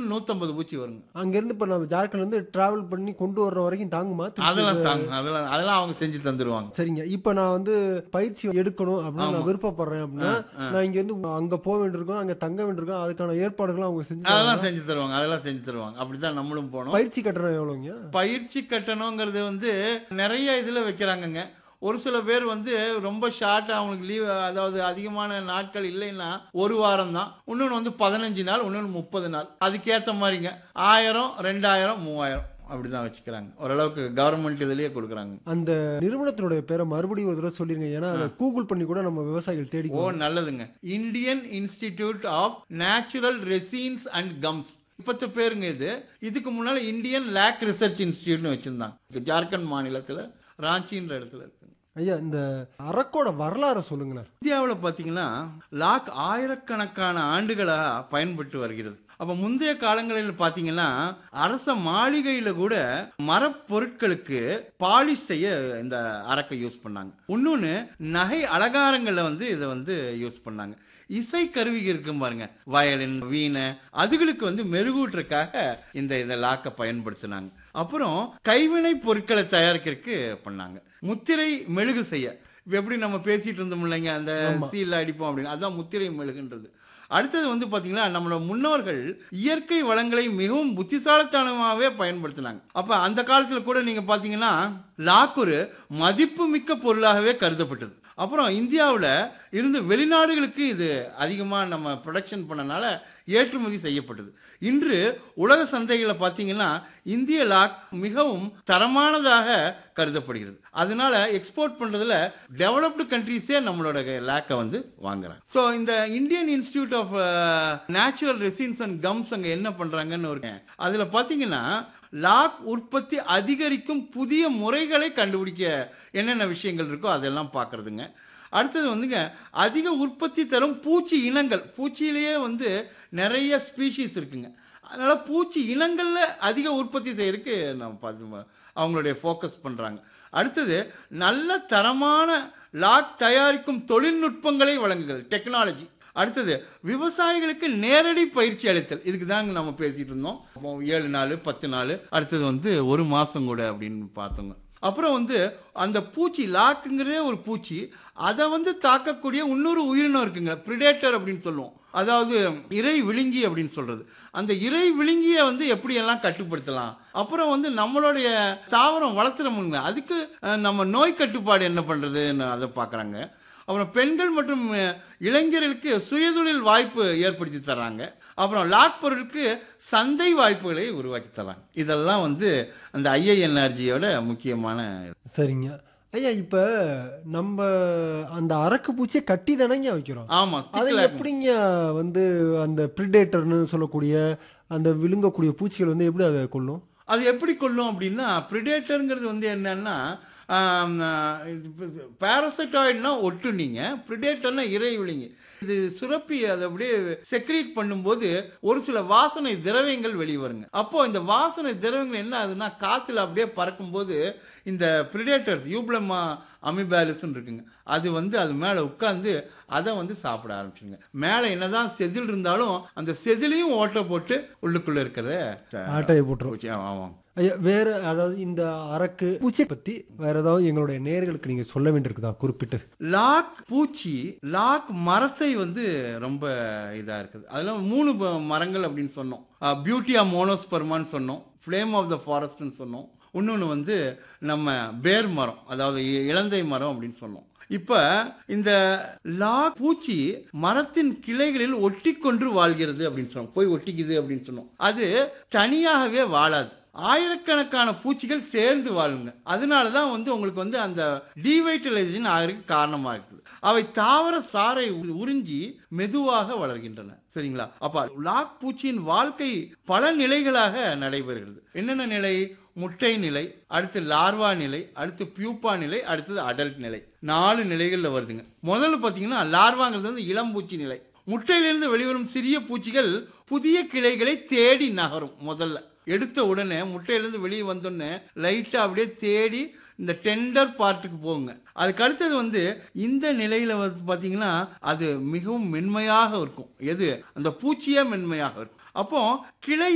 நூற்றம்பது பூச்சி வருங்க அங்கேருந்து இப்போ நம்ம ஜார்க்கண்ட் வந்து டிராவல் பண்ணி கொண்டு வர்ற வரைக்கும் தாங்குமா திருச்சி அதெல்லாம் தாங்க அதெல்லாம் அதெல்லாம் அவங்க செஞ்சு தந்துடுவாங்க சரிங்க இப்போ நான் வந்து பயிற்சி எடுக்கணும் அப்படின்னு நான் விருப்பப்படுறேன் அப்படின்னா நான் இங்க வந்து அங்க போக வேண்டியிருக்கோம் அங்க தங்க வேண்டியிருக்கோம் அதுக்கான ஏற்பாடுகள் அவங்க செஞ்சு அதெல்லாம் செஞ்சு தருவாங்க அதெல்லாம் செஞ்சு தருவாங்க அப்படிதான் நம்மளும் போனோம் பயிற்சி கட்டணம் எவ்வளோங்க பயிற்சி கட்டணங்கிறது வந்து நிறைய இதில் வைக்கிறாங்கங்க ஒரு சில பேர் வந்து ரொம்ப ஷார்ட்டாக அவங்களுக்கு லீவ் அதாவது அதிகமான நாட்கள் இல்லைன்னா ஒரு வாரம் தான் இன்னொன்று வந்து பதினஞ்சு நாள் இன்னொன்று முப்பது நாள் அதுக்கேற்ற மாதிரிங்க ஆயிரம் ரெண்டாயிரம் மூவாயிரம் அப்படி தான் வச்சுக்கிறாங்க ஓரளவுக்கு கவர்மெண்ட் இதுலேயே கொடுக்குறாங்க அந்த நிறுவனத்தினுடைய பேரை மறுபடியும் ஒரு தடவை சொல்லிருங்க ஏன்னா அதை கூகுள் பண்ணி கூட நம்ம விவசாயிகள் தேடி ஓ நல்லதுங்க Indian Institute of Natural Resins and Gums இப்பத்த பேருங்க இது இதுக்கு முன்னால் இந்தியன் லேக் ரிசர்ச் இன்ஸ்டிடியூட்னு வச்சுருந்தாங்க ஜார்க்கண்ட் மாநிலத்தில் ராஞ்சின்ற இடத்துல இருக்குங்க ஐயா இந்த அரக்கோட வரலாறை சொல்லுங்களேன் இந்தியாவில் பார்த்தீங்கன்னா லாக் ஆயிரக்கணக்கான ஆண்டுகளாக பயன்பட்டு வருகிறது அப்போ முந்தைய காலங்களில் பார்த்தீங்கன்னா அரச மாளிகையில் கூட மரப்பொருட்களுக்கு பாலிஷ் செய்ய இந்த அரக்கை யூஸ் பண்ணாங்க இன்னொன்று நகை அலங்காரங்களில் வந்து இதை வந்து யூஸ் பண்ணாங்க இசை கருவி இருக்கும் பாருங்க வயலின் வீணை அதுகளுக்கு வந்து மெருகூட்டுறதுக்காக இந்த இதை லாக்கை பயன்படுத்தினாங்க அப்புறம் கைவினை பொருட்களை தயாரிக்கிறதுக்கு பண்ணாங்க முத்திரை மெழுகு செய்ய இப்ப எப்படி நம்ம பேசிட்டு இருந்தோம் இல்லைங்க அந்த சீல் அடிப்போம் அப்படின்னு அதான் முத்திரை மெழுகுன்றது அடுத்தது வந்து பார்த்தீங்கன்னா நம்மளோட முன்னோர்கள் இயற்கை வளங்களை மிகவும் புத்திசாலித்தனமாகவே பயன்படுத்தினாங்க அப்போ அந்த காலத்தில் கூட நீங்கள் பார்த்தீங்கன்னா லாக் ஒரு மதிப்புமிக்க பொருளாகவே கருதப்பட்டது அப்புறம் இந்தியாவில் இருந்து வெளிநாடுகளுக்கு இது அதிகமாக நம்ம ப்ரொடக்ஷன் பண்ணனால ஏற்றுமதி செய்யப்பட்டது இன்று உலக சந்தைகளை பார்த்தீங்கன்னா இந்திய லாக் மிகவும் தரமானதாக கருதப்படுகிறது அதனால எக்ஸ்போர்ட் பண்ணுறதுல டெவலப்டு கண்ட்ரீஸே நம்மளோட லேக்கை வந்து வாங்குறாங்க ஸோ இந்த Indian Institute of Natural Resins and Gums அங்கே என்ன பண்ணுறாங்கன்னு ஒரு அதில் பார்த்தீங்கன்னா லாக் உற்பத்தி அதிகரிக்கும் புதிய முறைகளை கண்டுபிடிக்க என்னென்ன விஷயங்கள் இருக்கோ அதெல்லாம் பார்க்குறதுங்க அடுத்தது வந்துங்க அதிக உற்பத்தி தரும் பூச்சி இனங்கள் பூச்சியிலேயே வந்து நிறைய ஸ்பீஷீஸ் இருக்குங்க அதனால் பூச்சி இனங்களில் அதிக உற்பத்தி செய்யறதுக்கு நம்ம பார்த்து அவங்களுடைய ஃபோக்கஸ் பண்ணுறாங்க அடுத்தது நல்ல தரமான லாக் தயாரிக்கும் தொழில்நுட்பங்களை வழங்குதல் டெக்னாலஜி அடுத்தது விவசாயிகளுக்கு நேரடி பயிற்சி அளித்தல் இதுக்கு தாங்க நம்ம பேசிட்டு இருந்தோம் அப்போ ஏழு நாள் பத்து நாள் அடுத்தது வந்து ஒரு மாதம் கூட அப்படின்னு பார்த்தோங்க அப்புறம் வந்து அந்த பூச்சி லாக்குங்கிறதே ஒரு பூச்சி அதை வந்து தாக்கக்கூடிய இன்னொரு உயிரினம் இருக்குங்க ப்ரிடேட்டர் அப்படின்னு சொல்லுவோம் அதாவது இறை விழுங்கி அப்படின்னு சொல்றது அந்த இறை விழுங்கியை வந்து எப்படியெல்லாம் கட்டுப்படுத்தலாம் அப்புறம் வந்து நம்மளுடைய தாவரம் வளர்த்துறோமுங்க அதுக்கு அஹ், நம்ம நோய் கட்டுப்பாடு என்ன பண்ணுறதுன்னு அதை பார்க்குறாங்க அப்புறம் பெண்கள் மற்றும் அஹ், இளைஞர்களுக்கு சுயதொழில் வாய்ப்பு ஏற்படுத்தி தர்றாங்க அப்புறம் லாக் பொருளுக்கு சந்தை வாய்ப்புகளை உருவாக்கி தர்றாங்க இதெல்லாம் வந்து அந்த ஐஐஎன்ஆர்ஜியோட முக்கியமான சரிங்க ஐயா இப்போ நம்ம அந்த அரக்கு பூச்சியை கட்டி தானேங்க வைக்கிறோம் ஆமாம் அதை ஸ்டிக் எப்படிங்க வந்து அந்த ப்ரிடேட்டர்னு சொல்லக்கூடிய அந்த விழுங்கக்கூடிய பூச்சிகள் வந்து எப்படி அதை கொல்லும் அது எப்படி கொல்லும் அப்படின்னா ப்ரிடேட்டருங்கிறது வந்து என்னன்னா பேரசைட்டாய்டுனா ஒட்டு நீங்க ப்ரிடேட்டர்னா இறை விழுங்கி இது சுரப்பி அதை அப்படியே செக்ரீட் பண்ணும்போது ஒரு சில வாசனை திரவியங்கள் வெளியே வருங்க அப்போ இந்த வாசனை திரவியங்கள் என்ன ஆகுதுன்னா காத்துல அப்படியே பறக்கும்போது இந்த ப்ரிடேட்டர்ஸ் யூப்ளமா அமிபாலிஸ்ன்னு இருக்குங்க அது வந்து அது மேலே உட்காந்து அதை வந்து சாப்பிட ஆரம்பிச்சுங்க மேலே என்னதான் செதில் இருந்தாலும் அந்த செதிலையும் ஓட்டை போட்டு உள்ளுக்குள்ள இருக்கிறத ஆட்டையை போட்டுரும் பூச்சி ஆமாம் ஐயா வேற அதாவது இந்த அரக்கு பூச்சியை பத்தி வேற ஏதாவது எங்களுடைய நேயர்களுக்கு நீங்க சொல்ல வேண்டியிருக்குதா குறிப்பிட்டு லாக் பூச்சி லாக் மரத்தை வந்து ரொம்ப இதாக இருக்குது அதில் மூணு ப- மரங்கள் அப்படின்னு சொன்னோம் பியூட்டியா மோனோஸ்பர்மான்னு சொன்னோம் ஃப்ளேம் ஆஃப் த ஃபாரஸ்ட்னு சொன்னோம் இன்னொன்று வந்து நம்ம பேர் மரம் அதாவது இ- இலந்தை மரம் அப்படின்னு சொன்னோம் இப்போ இந்த லாக் பூச்சி மரத்தின் கிளைகளில் ஒட்டிக்கொண்டு வாழ்கிறது அப்படின்னு சொன்னோம் போய் ஒட்டிக்குது அப்படின்னு சொன்னோம் அது தனியாகவே வாழாது ஆயிரக்கணக்கான பூச்சிகள் சேர்ந்து வாழுங்க அதனால தான் வந்து உங்களுக்கு வந்து அந்த டீவைட்டலைசேஷன் ஆகிறதுக்கு காரணமாக இருக்குது அவை தாவர சாறை உ- உறிஞ்சி மெதுவாக வளர்கின்றன சரிங்களா அப்ப லாக் பூச்சியின் வாழ்க்கை பல நிலைகளாக நடைபெறுகிறது என்னென்ன நிலை முட்டை நிலை அடுத்து லார்வா நிலை அடுத்து பியூப்பா நிலை அடுத்தது அடல்ட் நிலை நாலு நிலைகளில் வருதுங்க முதல்ல பார்த்தீங்கன்னா லார்வாங்கிறது வந்து இளம்பூச்சி நிலை முட்டையிலிருந்து வெளிவரும் சிறிய பூச்சிகள் புதிய கிளைகளை தேடி நகரும் முதல்ல எடுத்த உடனே முட்டையிலேருந்து வெளியே வந்தோடனே லைட்டாக அப்படியே தேடி இந்த டெண்டர் பார்ட்டுக்கு போகுங்க அதுக்கு அடுத்தது வந்து இந்த நிலையில வந்து பார்த்தீங்கன்னா அது மிகவும் மென்மையாக இருக்கும் எது அந்த பூச்சியே மென்மையாக இருக்கும் அப்போ கிளை